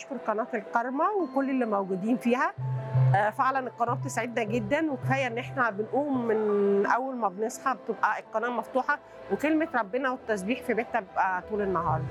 بشكر قناه الكارما وكل اللي موجودين فيها آه، فعلا القناه بتسعدنا جدا وكفايه ان احنا بنقوم من اول ما بنصحى بتبقى القناه مفتوحه وكلمه ربنا والتسبيح في بيتنا بيبقى طول النهار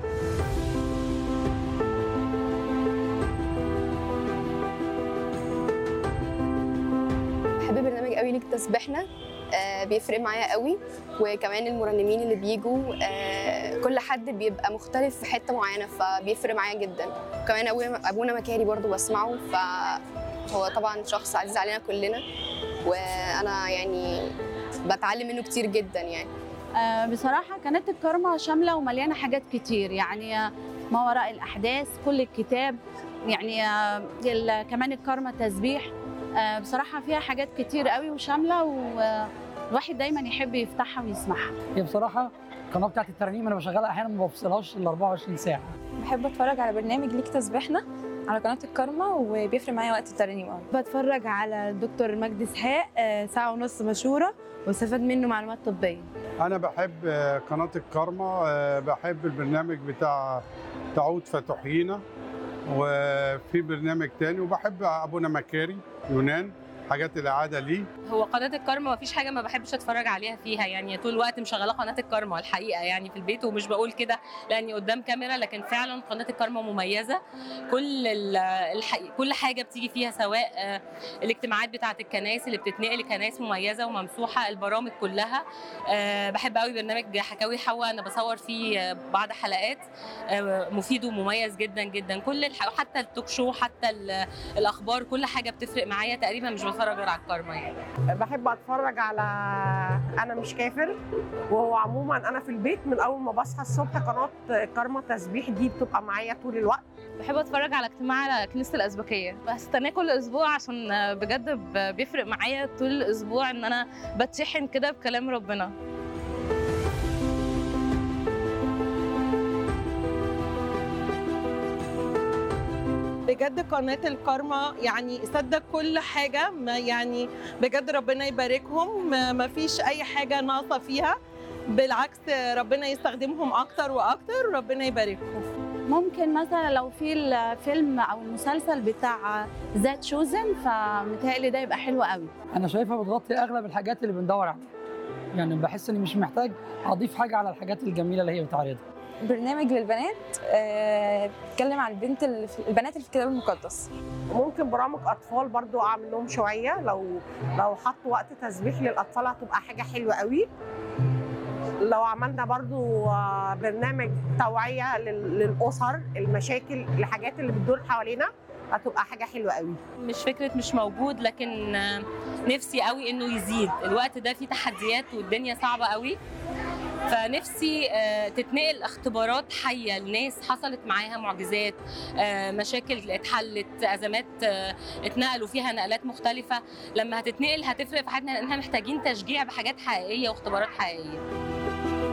بحب برنامج قوي ليك تسبيحنا آه بيفرق معايا قوي وكمان المرنمين اللي بيجوا آه كل حد بيبقى مختلف في حته معينه فبيفرق معايا جدا وكمان ابونا ابونا مكاري برضو بسمعه فهو طبعا شخص عزيز علينا كلنا وانا يعني بتعلم منه كتير جدا يعني آه، بصراحة قناة الكرمة شاملة ومليانة حاجات كتير يعني آه، ما وراء الأحداث كل الكتاب يعني آه، ال- كمان الكرمة تسبيح آه، بصراحة فيها حاجات كتير قوي وشاملة والواحد دايما يحب يفتحها ويسمعها هي بصراحه القناه بتاعت الترانيم انا بشغلها احيانا ما بفصلهاش ال 24 ساعه بحب اتفرج على برنامج ليك تسبيحنا على قناه الكارما وبيفرق معايا وقت الترانيم قوي بتفرج على الدكتور مجدي اسحاق آه، ساعة ونص مشهورة واستفاد منه معلومات طبية أنا بحب آه، قناة الكارما آه، بحب البرنامج بتاع تعود فتحيينا وفي برنامج تاني وبحب أبونا مكاري يونان حاجات الإعادة ليه هو قناة الكارما مفيش حاجة ما بحبش اتفرج عليها فيها يعني طول الوقت مشغلة قناة الكارما الحقيقة يعني في البيت ومش بقول كده لاني قدام كاميرا لكن فعلا قناة الكارما مميزة كل ال- الحقيقة كل حاجة بتيجي فيها سواء آه، الاجتماعات بتاعة الكنائس اللي بتتنقل كنائس مميزة وممسوحة البرامج كلها آه، بحب قوي برنامج حكاوي حواء انا بصور فيه آه، بعض حلقات آه، مفيد ومميز جدا جدا كل الح... حتى التوك شو حتى ال- الاخبار كل حاجة بتفرق معايا تقريبا مش بتفرج غير على الكارما يعني بحب اتفرج على انا مش كافر وهو عموما انا في البيت من اول ما بصحى الصبح قناه كارما تسبيح دي بتبقى معايا طول الوقت بحب اتفرج على اجتماع على كنيسه الازبكيه بستناه كل اسبوع عشان بجد ب- بيفرق معايا طول الاسبوع ان انا بتشحن كده بكلام ربنا بجد قناة الكارما يعني صدق كل حاجة ما يعني بجد ربنا يباركهم ما ما فيش أي حاجة ناقصة فيها بالعكس ربنا يستخدمهم أكتر وأكتر ربنا يباركهم ممكن مثلا لو في الفيلم أو المسلسل بتاع ذات شوزن فمتهيألي ده يبقى حلو قوي انا شايفها بتغطي اغلب الحاجات اللي بندور عليها يعني بحس اني مش محتاج اضيف حاجه على الحاجات الجميله اللي هي بتعرضها برنامج للبنات آه، بيتكلم عن البنت اللي في البنات اللي في الكتاب المقدس ممكن برامج اطفال برضو اعمل لهم شويه لو لو حطوا وقت تسبيح للاطفال هتبقى حاجه حلوه قوي لو عملنا برضو آه، برنامج توعيه لل- للاسر المشاكل الحاجات اللي بتدور حوالينا هتبقى حاجه حلوه قوي مش فكره مش موجود لكن آه، نفسي قوي انه يزيد الوقت ده فيه تحديات والدنيا صعبه قوي فنفسي آه، تتنقل اختبارات حيه لناس حصلت معاها معجزات آه، مشاكل اتحلت ازمات آه، اتنقلوا فيها نقلات مختلفه لما هتتنقل هتفرق في حياتنا لان احنا محتاجين تشجيع بحاجات حقيقيه واختبارات حقيقيه